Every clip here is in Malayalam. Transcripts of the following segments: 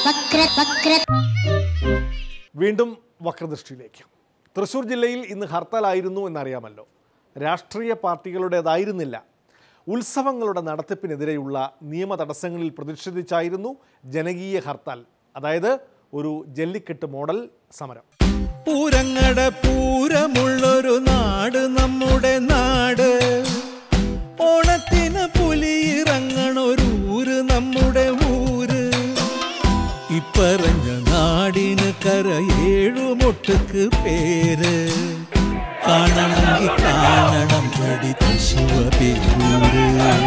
വക്ര വക്ര വീണ്ടും വക്രദൃഷ്ടിയിലേക്ക് തൃശ്ശൂർ ജില്ലയിൽ ഇന്ന് ഹർത്താലായിരുന്നു എന്നറിയാമല്ലോ രാഷ്ട്രീയ പാർട്ടികളുടേതായിരുന്നില്ല ഉത്സവങ്ങളുടെ നടത്തിപ്പിനെതിരെയുള്ള നിയമ തടസ്സങ്ങളിൽ പ്രതിഷേധിച്ചായിരുന്നു ജനകീയ ഹർത്താൽ അതായത് ഒരു ജല്ലിക്കെട്ട് മോഡൽ സമരം പൂരങ്ങട പൂരമുള്ളൊരു നാട് നമ്മുടെ നാട് ഓണത്തിന് പുലിയിറങ്ങണൊരു ഊര് നമ്മുടെ ഊര് ഇപ്പറഞ്ഞ നാടിന് കര ഏഴുമൊട്ടുക്ക് പേര് കാണണമെങ്കിൽ കാണണം കടി തശുവ പേരൂര്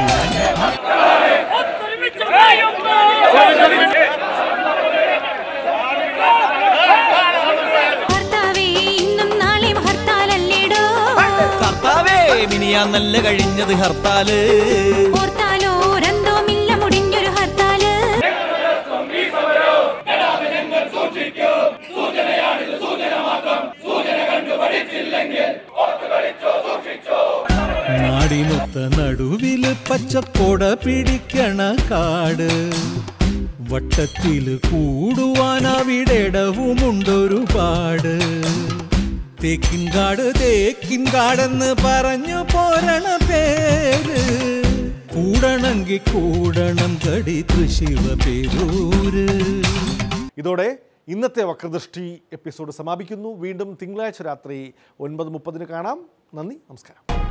ഭർത്താവേ ഇന്നും നാളെയും ഹർത്താലല്ലേടോ കർത്താവേ മിനിയാന്നല്ല കഴിഞ്ഞത് ഹർത്താല് ഓർത്താലോ രന്തോ മില്ല മുടിഞ്ഞൊരു ഹർത്താല് നാടിനൊത്ത നടുവില് പച്ചക്കൊട പിടിക്കണ കാട് വട്ടത്തില് കൂടുവാൻ അവിടെടവുമുണ്ടൊരു പാട് തേക്കിൻകാട് തേക്കിൻകാടെന്ന് പറഞ്ഞു പോരണ പേര് കൂടണമെങ്കി കൂടണം കടി തൃശിവ പേരൂര് ഇതോടെ ഇന്നത്തെ വക്രദൃഷ്ടി എപ്പിസോഡ് സമാപിക്കുന്നു വീണ്ടും തിങ്കളാഴ്ച രാത്രി ഒൻപത് മുപ്പതിന് കാണാം നന്ദി നമസ്കാരം